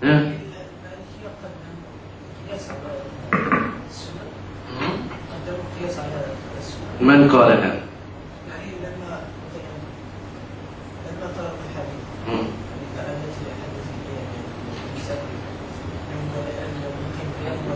ها؟ من قال هذا؟ يعني لما لما ترك الحديث مم. التي حدث بسبب ممكن قيام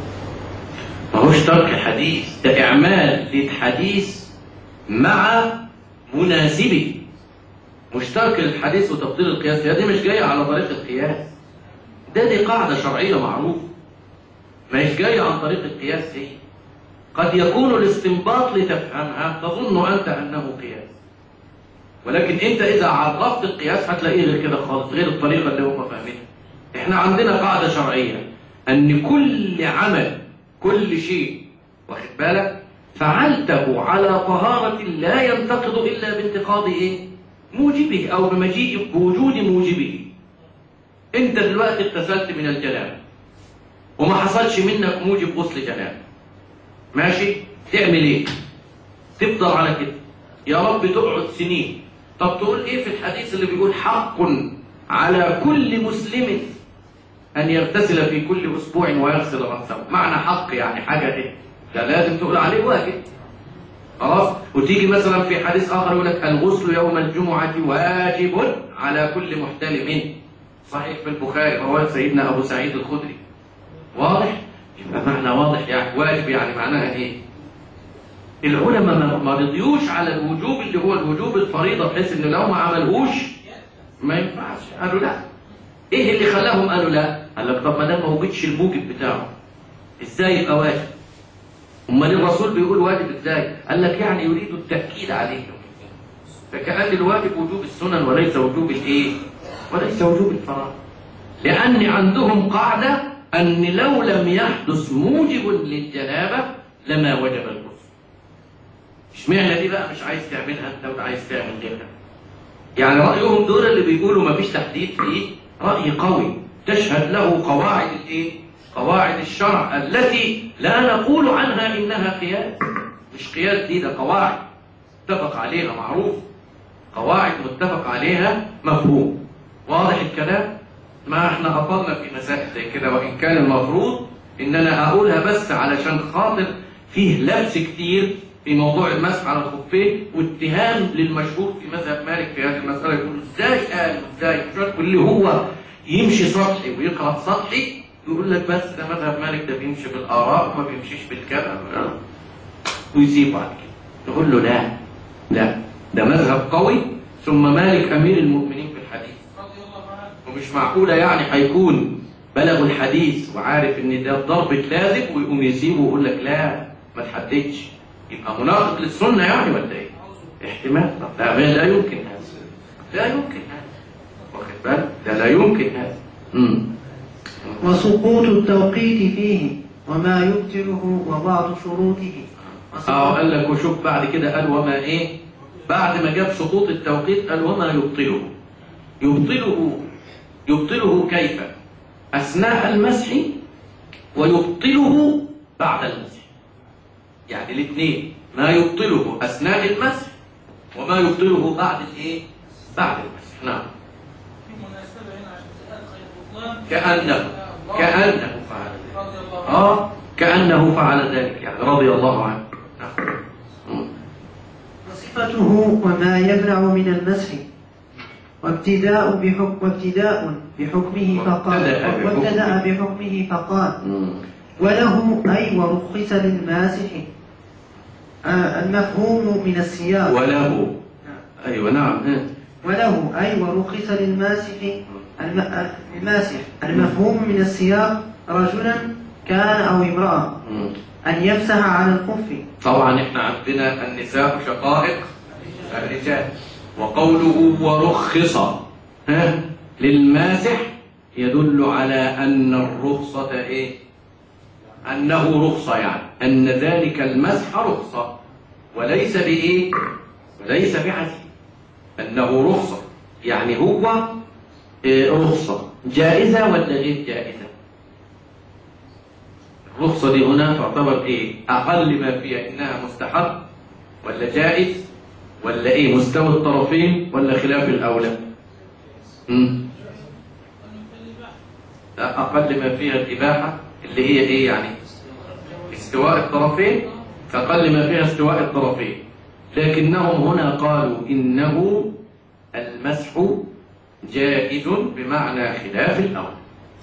ما هوش ترك حديث ده إعمال للحديث مع مناسبه مش ترك الحديث وتبطيل القياس هي دي مش جاية على طريق القياس ده دي قاعدة شرعية معروفة مش جاية عن طريق القياس هي قد يكون الاستنباط لتفهمها تظن أنت أنه قياس ولكن أنت إذا عرفت القياس هتلاقيه غير كده خالص غير الطريقة اللي هم فاهمينها إحنا عندنا قاعدة شرعية أن كل عمل كل شيء واخد بالك فعلته على طهارة لا ينتقض إلا بانتقاض إيه؟ موجبه أو بمجيء بوجود موجبه أنت دلوقتي اغتسلت من الجنابة وما حصلش منك موجب غسل جنابة ماشي تعمل ايه تفضل على كده يا رب تقعد سنين طب تقول ايه في الحديث اللي بيقول حق على كل مسلم ان يغتسل في كل اسبوع ويغسل راسه معنى حق يعني حاجه ايه ده لازم تقول عليه واجب خلاص وتيجي مثلا في حديث اخر يقول لك الغسل يوم الجمعه واجب على كل محتلم صحيح في البخاري رواه سيدنا ابو سعيد الخدري واضح يبقى معنى واضح يعني واجب يعني معناها ايه العلماء ما- ما رضيوش على الوجوب اللي هو الوجوب الفريضه بحيث ان لو ما عملهوش ما ينفعش قالوا لا ايه اللي خلاهم قالوا لا قال لك طب ما دام ما وجدش الموجب بتاعه ازاي يبقى واجب امال الرسول بيقول واجب ازاي قال لك يعني يريد التاكيد عليه فكأن الواجب وجوب السنن وليس وجوب الايه وليس وجوب الفرائض لأن عندهم قاعدة أن لو لم يحدث موجب للجنابة لما وجب الغسل اشمعنى دي بقى مش عايز تعملها انت وعايز تعمل غيرها يعني رأيهم دول اللي بيقولوا ما فيش تحديد فيه رأي قوي تشهد له قواعد الايه قواعد الشرع التي لا نقول عنها إنها قياس مش قياس دي ده قواعد متفق عليها معروف قواعد متفق عليها مفهوم واضح الكلام ما احنا أطلنا في مسائل زي كده وإن كان المفروض إن أنا أقولها بس علشان خاطر فيه لبس كتير في موضوع المسح على الخفين واتهام للمشهور في مذهب مالك في هذه المسألة يقول ازاي قال ازاي مش واللي هو يمشي سطحي ويقرأ سطحي يقول لك بس ده مذهب مالك ده بيمشي بالآراء ما بيمشيش بالكلام ويسيب بعد كده نقول له لا لا ده مذهب قوي ثم مالك أمير المؤمنين في الحديث ومش معقولة يعني هيكون بلغ الحديث وعارف ان ده ضربة لازم ويقوم يسيبه ويقول لك لا ما تحددش يبقى مناقض للسنة يعني ولا ايه؟ احتمال طب لا لا يمكن هذا لا يمكن هذا واخد بالك؟ ده لا يمكن هذا امم وسقوط التوقيت فيه وما يبطله وبعض شروطه اه قال لك وشوف بعد كده قال وما ايه بعد ما جاب سقوط التوقيت قال وما يبطله يبطله يبطله كيف اثناء المسح ويبطله بعد المسح يعني الاثنين ما يبطله اثناء المسح وما يبطله بعد الايه بعد المسح نعم في مناسبة هنا عشان تأخذ البطلان كانه كانه فعل ذلك رضي الله عنه اه كانه فعل ذلك يعني رضي الله عنه نعم مم. وصفته وما يمنع من المسح وابتداء بحكم وابتداء بحكمه فقال وابتدأ بحكمه. وابتدأ بحكمه فقال مم. وله أي ورخص للماسح آه، المفهوم من السياق وله ايوه نعم ها. وله أي ورخص للماسح الم... آه، الماسح المفهوم من السياق رجلا كان أو امرأة مم. أن يمسح على الخف طبعا احنا عندنا النساء شقائق الرجال وقوله ورخص ها للماسح يدل على ان الرخصة ايه انه رخصة يعني ان ذلك المسح رخصة وليس بايه وليس بعزم انه رخصة يعني هو إيه، رخصة جائزة ولا غير جائزة الرخصة دي هنا تعتبر ايه اقل ما فيها انها مستحب ولا جائز ولا ايه مستوى الطرفين ولا خلاف الاولى امم لا أقل ما فيها الإباحة اللي هي إيه يعني استواء الطرفين فأقل ما فيها استواء الطرفين لكنهم هنا قالوا إنه المسح جائز بمعنى خلاف الأول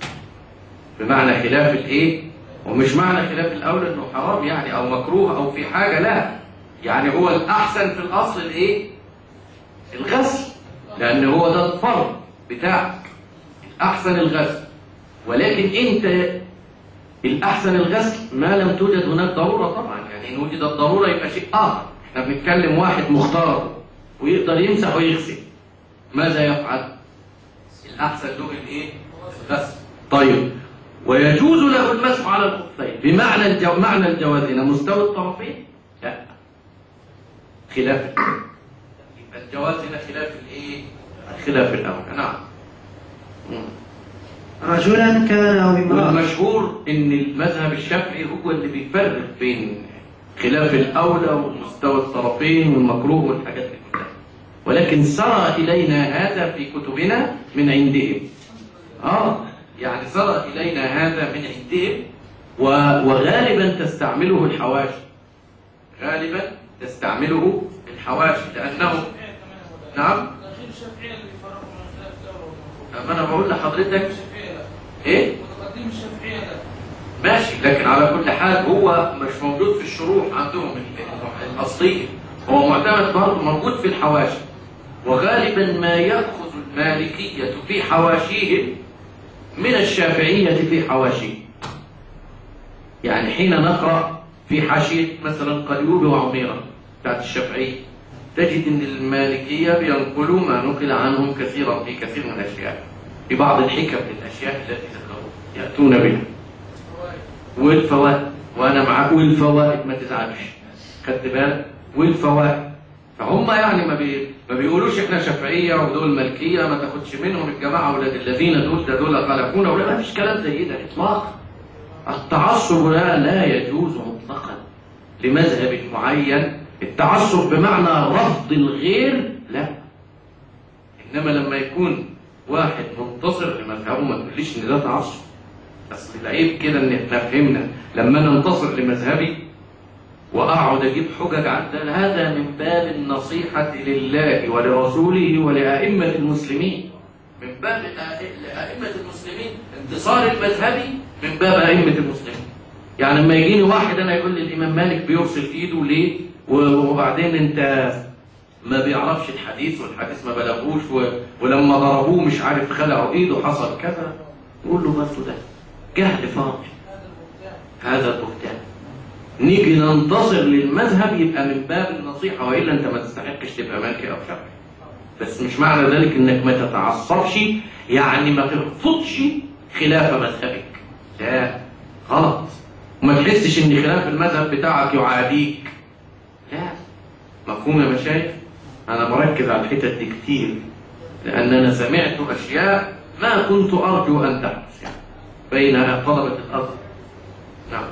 بمعنى خلاف الإيه ومش معنى خلاف الأول إنه حرام يعني أو مكروه أو في حاجة لا يعني هو الأحسن في الأصل الإيه الغسل لأن هو ده الفرض بتاعك الأحسن الغسل ولكن أنت الأحسن الغسل ما لم توجد هناك ضرورة طبعا يعني إن وجدت ضرورة يبقى شيء آخر احنا بنتكلم واحد مختار ويقدر يمسح ويغسل ماذا يفعل؟ الأحسن له الإيه؟ الغسل طيب ويجوز له المسح على الخفين بمعنى الجو... معنى الجواز هنا مستوى الطرفين؟ لا خلاف الأول. يبقى الجواز هنا خلاف الإيه؟ خلاف الأول نعم مم. رجلا كان أو امرأة والمشهور ان المذهب الشافعي هو اللي بيفرق بين خلاف الاولى ومستوى الطرفين والمكروه والحاجات دي كلها ولكن سرى الينا هذا في كتبنا من عندهم اه يعني سرى الينا هذا من عندهم و- وغالبا تستعمله الحواشي غالبا تستعمله الحواشي لانه الشافعية كمان هو ده. نعم الأخير الشافعية اللي بيفرقوا بين الخلاف الأول والمكروه. ما انا بقول لحضرتك الشافعية لا. ايه متقدم الشافعية لا. ماشي لكن على كل حال هو مش موجود في الشروح عندهم ال- الأصلية هو معتمد برضه موجود في الحواشي وغالبا ما يأخذ المالكية في حواشيهم من الشافعية في حواشيهم يعني حين نقرأ في حاشية مثلا قليوب وعميرة بتاعت الشافعية تجد ان المالكية بينقلوا ما نقل عنهم كثيرا في كثير من الأشياء في بعض الحكم للأشياء التي ذكروا يأتون بها والفوائد وانا معاك والفوائد ما تزعلش خدت بالك والفوائد فهم يعني ما, بي... ما بيقولوش احنا شافعيه ودول ملكيه ما تاخدش منهم الجماعه اولاد الذين دول ده دول خلقونا ولا ما فيش كلام زي ده اطلاقا التعصب لا لا يجوز مطلقا لمذهب معين التعصب بمعنى رفض الغير لا انما لما يكون واحد منتصر لمذهبه ما تقوليش ان ده تعصب بس العيب كده ان احنا فهمنا لما ننتصر لمذهبي واقعد اجيب حجج عن ده هذا من باب النصيحه لله ولرسوله ولائمه المسلمين من باب أ- ائمه المسلمين انتصار المذهبي من باب ائمه المسلمين يعني لما يجيني واحد انا يقول لي الامام مالك بيرسل ايده ليه و- وبعدين انت ما بيعرفش الحديث والحديث ما بلغوش و... ولما ضربوه مش عارف خلعوا ايده حصل كذا قول له بس ده جهل فاضي هذا البهتان نيجي ننتصر للمذهب يبقى من باب النصيحة وإلا أنت ما تستحقش تبقى مالكي أو شافعي بس مش معنى ذلك إنك ما تتعصبش يعني ما ترفضش خلاف مذهبك لا غلط وما تحسش إن خلاف المذهب بتاعك يعاديك لا مفهوم يا مشايخ أنا مركز على الحتت دي كتير لأن أنا سمعت أشياء ما كنت أرجو أن تحدث يعني بين طلبة الأرض نعم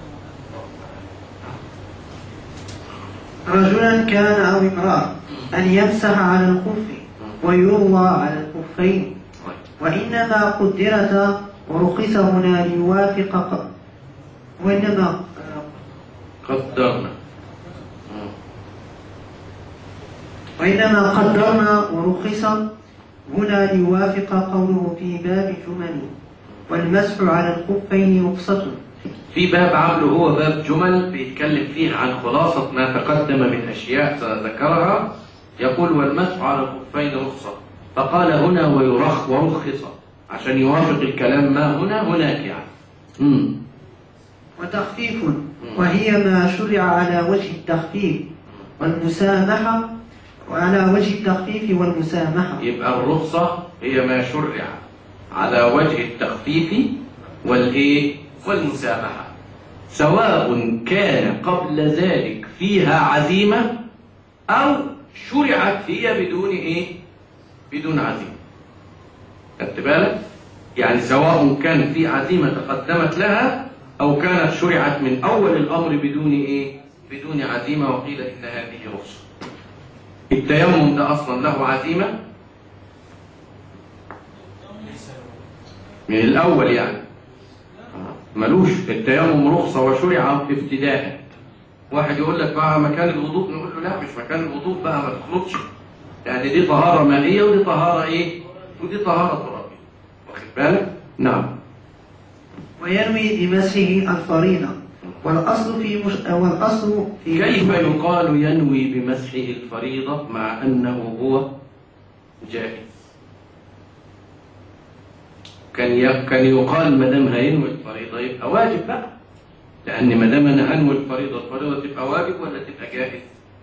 رجلا كان أو امرأة أن يمسح على الخف ويروى على الخفين وإنما قدرت ورخص هنا ليوافق ق- وإنما قدرنا مم. وإنما قدرنا ورخص هنا ليوافق قوله في باب جمل والمسح على الخفين رخصة في باب عامله هو باب جمل بيتكلم فيه عن خلاصة ما تقدم من أشياء سنذكرها يقول والمسح على الخفين رخصة فقال هنا ويرخ ورخص عشان يوافق الكلام ما هنا هناك يعني مم. وتخفيف وهي ما شرع على وجه التخفيف والمسامحة وعلى وجه التخفيف والمسامحة يبقى الرخصة هي ما شرع على وجه التخفيف والإيه والمسامحة سواء كان قبل ذلك فيها عزيمة أو شرعت هي بدون إيه بدون عزيمة خدت بالك يعني سواء كان في عزيمة تقدمت لها أو كانت شرعت من أول الأمر بدون إيه بدون عزيمة وقيل إن هذه رخصة التيمم ده اصلا له عزيمه من الأول يعني ملوش التيمم رخصة وشرع ابتداء واحد يقول لك بقى مكان الوضوء نقول له لا مش مكان الوضوء بقى ما تخلطش يعني دي طهارة مائية ودي طهارة ايه ودي طهارة ترابية واخد بالك نعم وينوي بمسحه الفريضة والأصل في مش... والأصل في كيف يقال ينوي بمسحه الفريضة مع أنه هو جائز كان ي... كان يقال ما دام هينوي الفريضة يبقى واجب بقى لأن ما دام أنا هنوي الفريضة الفريضة تبقى واجب ولا تبقى جائز؟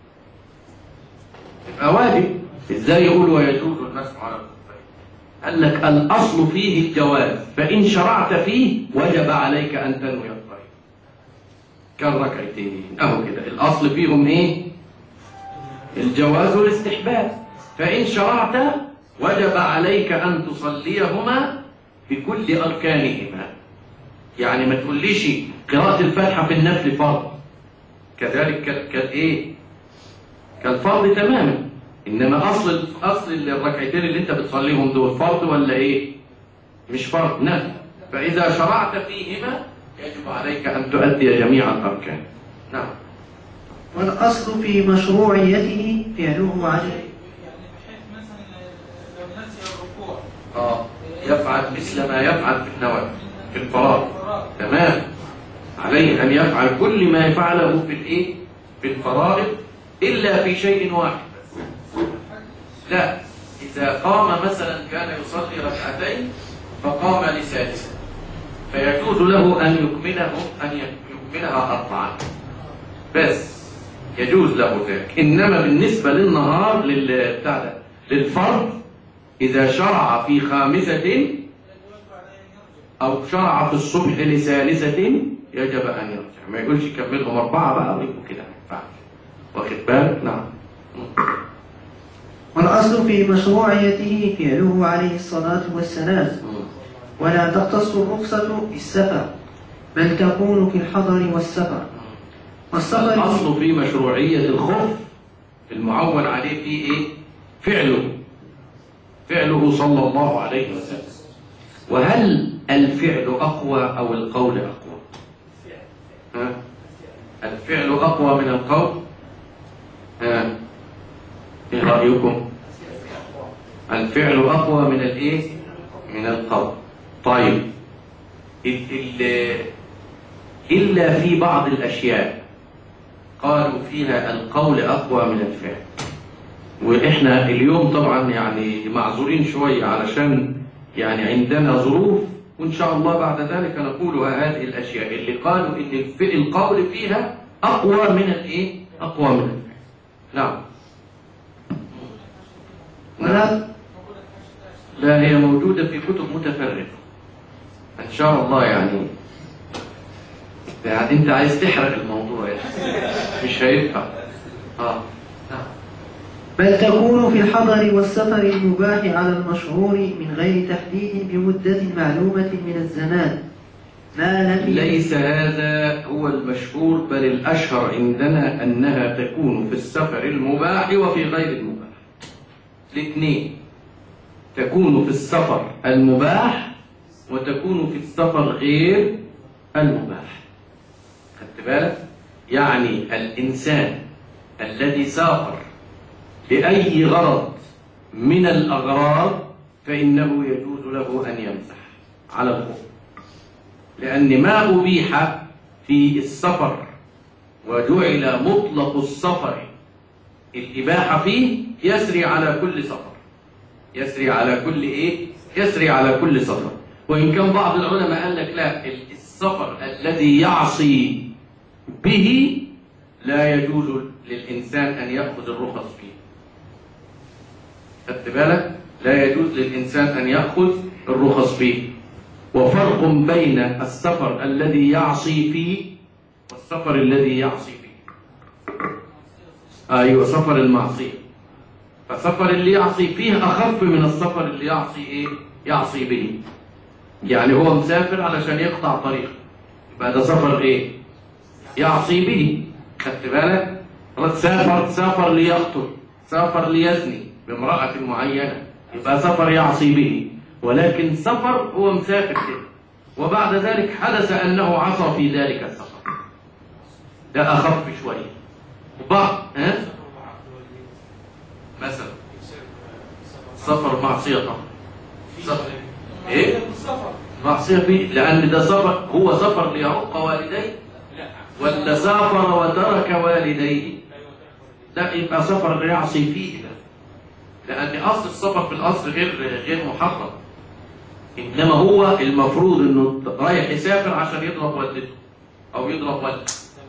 تبقى واجب إزاي يقول ويجوز المسح على الخفين؟ قال لك الأصل فيه الجواز فإن شرعت فيه وجب عليك أن تنوي الفريضة كالركعتين أهو كده الأصل فيهم إيه؟ الجواز والاستحباب فإن شرعت وجب عليك أن تصليهما بكل أركانهما يعني ما تقوليش قراءة الفاتحة في النفل فرض كذلك كال- كالإيه؟ كالفرض تماما إنما أصل أصل الركعتين اللي أنت بتصليهم دول فرض ولا إيه؟ مش فرض نفل فإذا شرعت فيهما يجب عليك أن تؤدي جميع الأركان نعم والأصل في مشروعيته فعله عليه يعني بحيث مثلا لو نسي الركوع آه يفعل مثل ما يفعل في النوافل في الفرائض تمام عليه أن يفعل كل ما يفعله في الإيه؟ في الفرائض إلا في شيء واحد بس. لا إذا قام مثلا كان يصلي ركعتين فقام لسادسة فيجوز له أن يكمله أن يكملها أربعة بس يجوز له ذلك إنما بالنسبة للنهار لل بتاع ده، للفرض إذا شرع في خامسة أو شرع في الصبح لثالثة يجب أن يرجع ما يقولش كملهم أربعة بقى ويبقوا كده ما ينفعش واخد بالك؟ نعم والأصل في مشروعيته فعله عليه الصلاة والسلام ولا تختص الرخصة بالسفر بل تكون في الحضر والسفر والسفر الأصل في مشروعية الخوف المعول عليه في إيه؟ فعله فعله صلى الله عليه وسلم وهل الفعل أقوى أو القول أقوى؟ ها؟ الفعل أقوى من القول؟ ها؟ إيه رأيكم؟ الفعل أقوى من الإيه؟ من القول طيب ال- ال- إلا في بعض الأشياء قالوا فيها القول أقوى من الفعل وإحنا اليوم طبعا يعني معذورين شوية علشان يعني عندنا ظروف وإن شاء الله بعد ذلك نقولها هذه الأشياء اللي قالوا إن الف- القول فيها أقوى من الإيه؟ أقوى من الفعل نعم ولا لا هي موجودة في كتب متفرقة إن شاء الله يعني يعني أنت عايز تحرق الموضوع يعني مش هينفع آه نعم بل تكون في الحضر والسفر المباح على المشهور من غير تحديد بمدة معلومة من الزمان ما لم ليس هذا هو المشهور بل الأشهر عندنا أنها تكون في السفر المباح وفي غير المباح الاثنين تكون في السفر المباح وتكون في السفر غير المباح خدت بالك يعني الإنسان الذي سافر لأي غرض من الأغراض فإنه يجوز له أن يمسح على الخف لأن ما أبيح في السفر وجعل مطلق السفر الإباحة فيه يسري على كل سفر يسري على كل إيه؟ يسري على كل سفر وإن كان بعض العلماء قال لك لا السفر الذي يعصي به لا يجوز للإنسان أن يأخذ الرخص فيه خدت بالك؟ لا يجوز للإنسان أن يأخذ الرخص فيه وفرق بين السفر الذي يعصي فيه والسفر الذي يعصي فيه أيوة سفر المعصية فسفر اللي يعصي فيه أخف من السفر اللي يعصي إيه؟ يعصي به يعني هو مسافر علشان يقطع طريق يبقى ده سفر إيه؟ يعصي به خدت بالك؟ خلاص سافر سافر ليقتل سافر ليزني بامرأة معينة يبقى سفر يعصي به ولكن سفر هو مسافر كده وبعد ذلك حدث أنه عصى في ذلك السفر ده أخف شوية وبعض ها؟ مثلا سفر معصية طبعا سفر إيه؟ السفر معصية فيه لأن ده سفر هو سفر ليعق والديه ولا سافر وترك والديه لا يبقى سفر يعصي فيه ده لأن أصل السفر في الأصل غير غير محرم إنما هو المفروض إنه رايح يسافر عشان يضرب والدته أو يضرب والده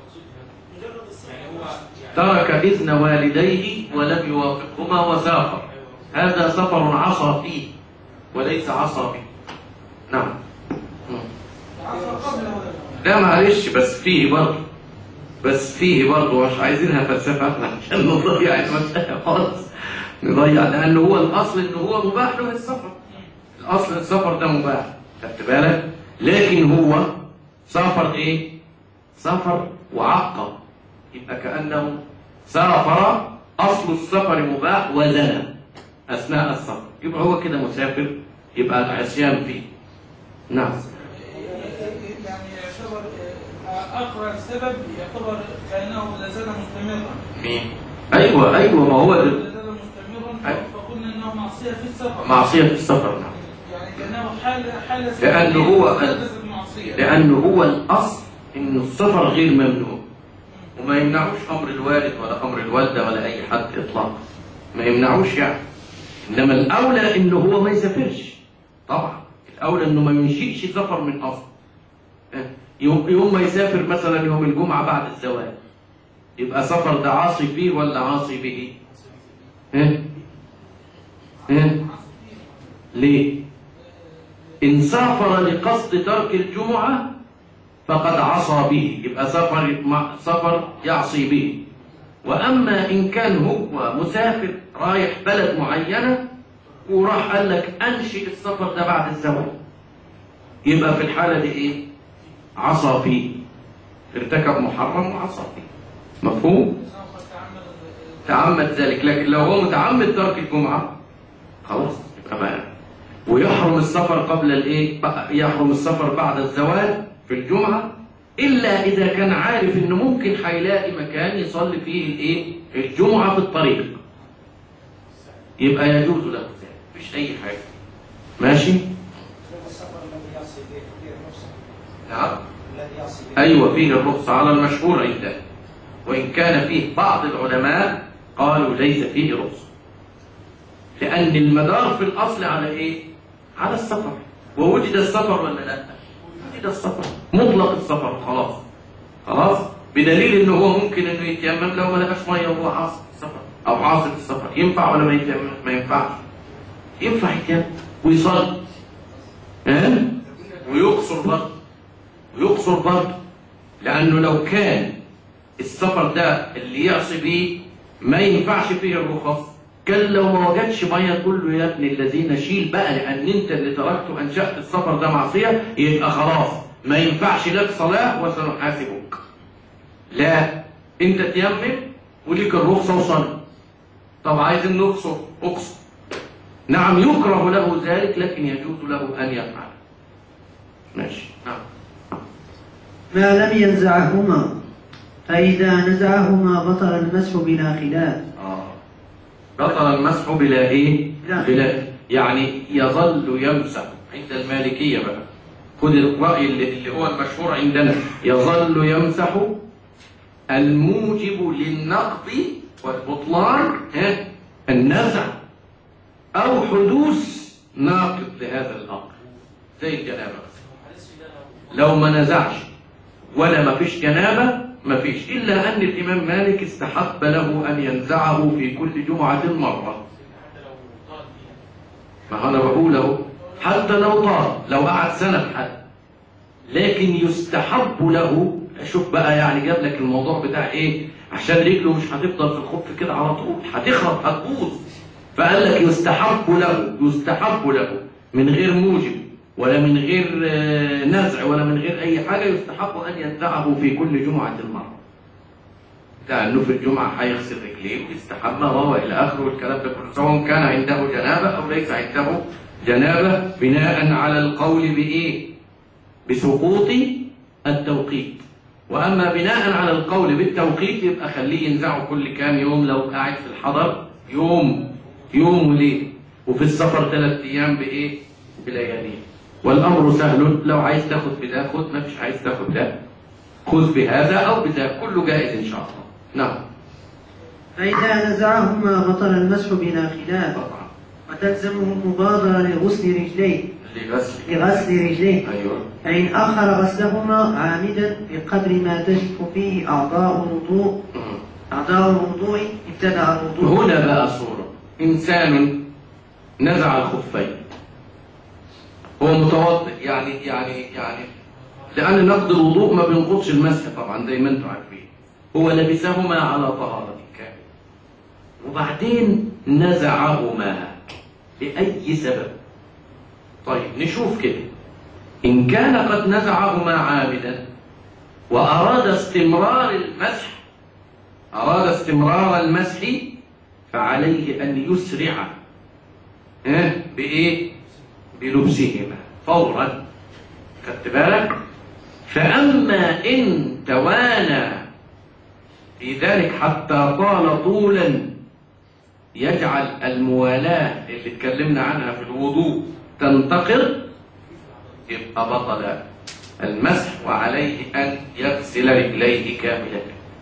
ترك إذن والديه ولم يوافقهما وسافر هذا سفر عصى فيه وليس عصى به نعم مم. عصر قبل ولا لا معلش بس فيه برضه بس فيه برضه مش عايزينها فلسفة احنا عشان نضيع المسألة خالص نضيع لأنه هو الأصل إنه هو مباح له السفر الأصل السفر ده مباح خدت بالك لكن هو سافر إيه؟ سافر وعقب يبقى كأنه سافر أصل السفر مباح وزنى أثناء السفر يبقى هو كده مسافر يبقى العصيان فيه نعم يعني يعتبر آه، أقرأ السبب يعتبر كأنه لا زال مستمرا مين؟ أيوه أيوه ما هو ده لا زال مستمرا أيوة. فقلنا أنه معصية في السفر معصية في السفر نعم يعني كأنه حال حال لأنه هو- حدثت معصية لأنه هو الأصل إنه السفر غير ممنوع وما يمنعوش أمر الوالد ولا أمر الوالدة ولا أي حد إطلاقا ما يمنعوش يعني إنما الأولى إنه هو ما يسافرش طبعا الأولى إنه ما ينشئش سفر من أصل اه، يوم, يوم ما يسافر مثلا يوم الجمعة بعد الزواج يبقى سفر ده عاصي فيه ولا عاصي به؟ ها؟ ها؟ ليه؟ إن سافر لقصد ترك الجمعة فقد عصى به يبقى سفر مع- سفر يعصي به وأما إن كان هو مسافر رايح بلد معينة وراح قال لك أنشئ السفر ده بعد الزواج يبقى في الحالة دي إيه؟ عصى فيه ارتكب محرم وعصى فيه مفهوم؟ سوف تعمد تعمد ذلك لكن لو هو متعمد ترك الجمعة خلاص يبقى بقى ويحرم السفر قبل الايه بقى- يحرم السفر بعد الزواج في الجمعة إلا إذا كان عارف إنه ممكن هيلاقي مكان يصلي فيه الايه الجمعة في الطريق يبقى يجوز له ذلك مفيش أي حاجة ماشي السفر الذي يعصي به فيه الرخصة نعم الذي يعصي به أيوة فيه الرخصة على المشهور عندنا وإن كان فيه بعض العلماء قالوا ليس فيه رخصة لأن المدار في الأصل على إيه؟ على السفر ووجد السفر ولا لا؟ وجد السفر مطلق السفر خلاص خلاص بدليل إنه هو ممكن إنه يتيمم لو ما لقاش مية وهو عاصف في السفر أو عاصف في السفر ينفع ولا ما يتيمم؟ ما ينفعش ينفع يتيمم ويصلي ها؟ ويقصر برضه ويقصر برضه لأنه لو كان السفر ده اللي يعصي بيه ما ينفعش فيه الرخص كان لو ما وجدش ميه تقول له يا ابن الذين شيل بقى لان انت اللي تركته انشات السفر ده معصيه يبقى خلاص ما ينفعش لك صلاه وسنحاسبك. لا انت تيمم وليك الرخصه وصلي. طب عايز نقصر اقصر. نعم يكره له ذلك لكن يجوز له ان يفعل. ماشي نعم. ما لم ينزعهما فإذا نزعهما بطل المسح بلا خلاف آه. بطل المسح بلا ايه؟ لا. بلا يعني يظل يمسح عند المالكية بقى خد الرأي اللي, اللي هو المشهور عندنا يظل يمسح الموجب للنقض والبطلان ها النزع أو حدوث ناقض لهذا الأمر زي الجنابة مثلا. لو ما نزعش ولا ما فيش جنابة ما فيش إلا أن الإمام مالك استحب له أن ينزعه في كل جمعة مرة ما أنا بقول أهو حتى لو طال لو قعد سنة بحد لكن يستحب له شوف بقى يعني جاب لك الموضوع بتاع ايه عشان رجله مش هتفضل في الخف كده على طول هتخرب هتبوظ فقال لك يستحب له يستحب له من غير موجب ولا من غير آه، نزع ولا من غير اي حاجه يستحب ان ينزعه في كل جمعه مره لانه في الجمعه هيغسل رجليه ويستحمى وهو الى اخره والكلام ده كله سواء كان عنده جنابه او ليس عنده جنابة بناء على القول بإيه بسقوط التوقيت وأما بناء على القول بالتوقيت يبقى خليه ينزعه كل كام يوم لو قاعد في الحضر يوم يوم وليل وفي السفر ثلاث أيام بإيه بلياليه والأمر سهل لو عايز تاخد بده خد ما فيش عايز تاخد ده خذ بهذا أو بذا كله جائز إن شاء الله نعم فإذا نزعهما بطل المسح بلا خلاف طبعا وتلزمه المبادرة لغسل رجليه لغسل لغسل رجليه أيوه فإن أخر غسلهما عامدا بقدر ما تجف فيه أعضاء الوضوء مم. أعضاء الوضوء ابتدأ الوضوء هنا بقى صورة إنسان نزع الخفين هو متوضئ يعني يعني يعني لأن نقض الوضوء ما بينقضش المسح طبعا زي ما أنتم عارفين هو لبسهما على طهارة كاملة وبعدين نزعهما لأي سبب طيب نشوف كده إن كان قد نزعهما عامدا وأراد استمرار المسح أراد استمرار المسح فعليه أن يسرع ها بإيه؟ بلبسهما فورا خدت بالك؟ فأما إن توانى في ذلك حتى طال طولا يجعل الموالاة اللي اتكلمنا عنها في الوضوء تنتقر يبقى بطل المسح وعليه أن يغسل رجليه كاملة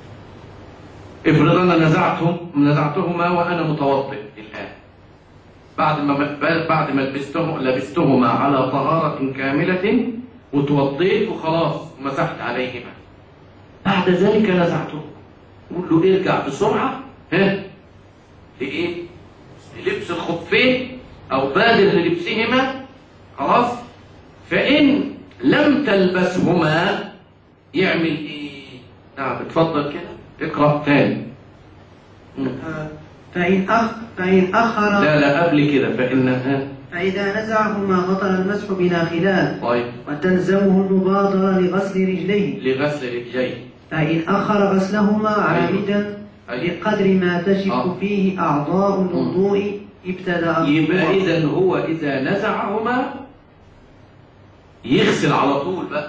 افرض أنا نزعتهم نزعتهما وأنا متوضئ الآن بعد ما بعد ما لبستهم لبستهما على طهارة كاملة وتوضيت وخلاص ومسحت عليهما بعد ذلك نزعتهم قول له ارجع بسرعة ها لإيه؟ للبس الخفين أو بادر للبسهما خلاص فإن لم تلبسهما يعمل إيه؟ نعم اتفضل كده اقرأ تاني مم. فإن أخ فإن أخر لا لا قبل كده فإنها فإذا نزعهما بطل المسح بلا خلاف طيب وتلزمه المبادرة لغسل رجليه لغسل رجليه فإن أخر غسلهما عامدا أيوة. بقدر ما تجف آه. فيه أعضاء الوضوء ابتدأ يبقى الوضوء. إذا هو إذا نزعهما يغسل على طول بقى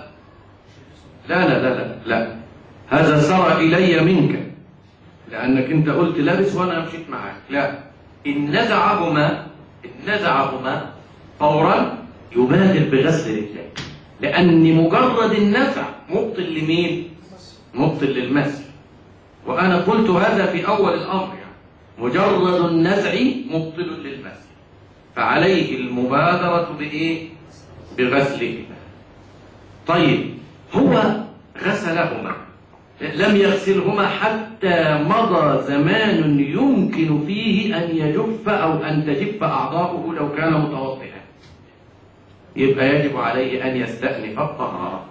لا لا لا لا لا هذا سرى إلي منك لأنك أنت قلت لابس وأنا مشيت معاك لا إن نزعهما إن نزعهما فورا يبادر بغسل رجليه لأن مجرد النزع مبطل لمين؟ مبطل للمسح وأنا قلت هذا في أول الأمر يعني مجرد النزع مبطل للمسح فعليه المبادرة بإيه؟ بغسلهما طيب هو غسلهما لم يغسلهما حتى مضى زمان يمكن فيه أن يجف أو أن تجف أعضاؤه لو كان متوضئا يبقى يجب عليه أن يستأنف الطهارة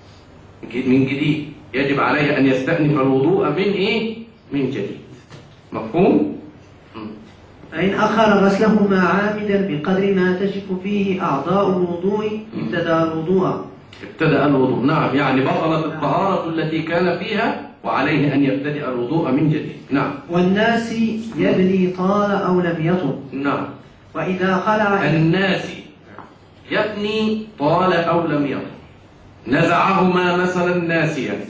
من جديد يجب عليه أن يستأنف الوضوء من إيه؟ من جديد مفهوم؟ مم. فإن أخر غسلهما عامدا بقدر ما تجف فيه أعضاء الوضوء ابتدأ الوضوء ابتدأ الوضوء نعم يعني بطلت الطهارة التي كان فيها وعليه أن يبتدئ الوضوء من جديد نعم والناس يبلي طال أو لم يطل نعم وإذا خلع الناس يبني طال أو لم يطل نزعهما مثلا ناسيا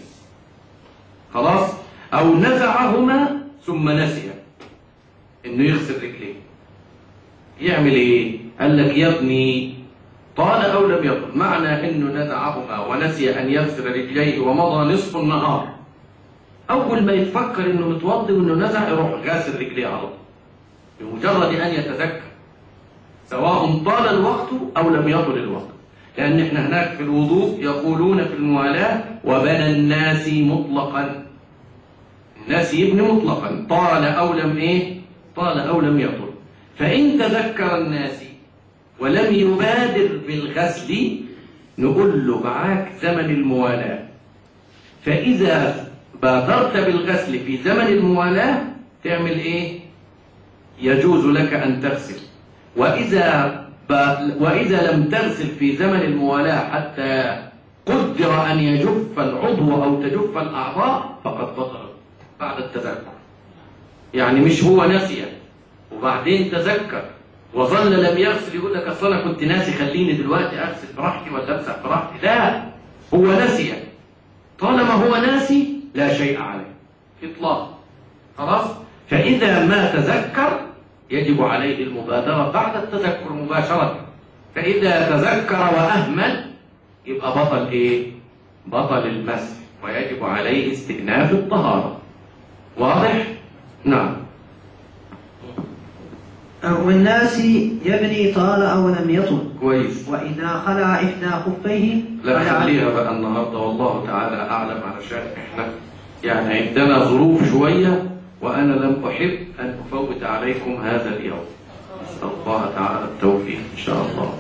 خلاص أو نزعهما ثم نسي إنه يغسل رجليه يعمل إيه؟ قال لك يبني طال أو لم يطل معنى إنه نزعهما ونسي أن يغسل رجليه ومضى نصف النهار أول ما يتفكر إنه متوضي وإنه نزع يروح غاسل رجليه على طول بمجرد أن يتذكر سواء طال الوقت أو لم يطل الوقت لأن احنا هناك في الوضوء يقولون في الموالاة وبنى الناس مطلقا الناس يبني مطلقا طال أو لم إيه طال أو لم يطل فإن تذكر الناس ولم يبادر بالغسل نقول له معاك زمن الموالاة فإذا بادرت بالغسل في زمن الموالاة تعمل إيه يجوز لك أن تغسل وإذا ب... وإذا لم تغسل في زمن الموالاة حتى قدر أن يجف العضو أو تجف الأعضاء فقد بطل بعد التذكر يعني مش هو نسي وبعدين تذكر وظل لم يغسل يقول لك اصل انا كنت ناسي خليني دلوقتي اغسل براحتي ولا امسح براحتي لا هو نسي طالما هو ناسي لا شيء عليه اطلاق خلاص فاذا ما تذكر يجب عليه المبادره بعد التذكر مباشره فاذا تذكر واهمل يبقى بطل ايه بطل المسح ويجب عليه استئناف الطهاره واضح نعم والناس يبني طال أو لم يطل كويس وإذا خلع إحدى خفيه لا خلع- خليها بقى النهارده والله تعالى اعلم علشان احنا يعني عندنا ظروف شويه وانا لم احب ان افوت عليكم هذا اليوم نسال الله تعالى التوفيق ان شاء الله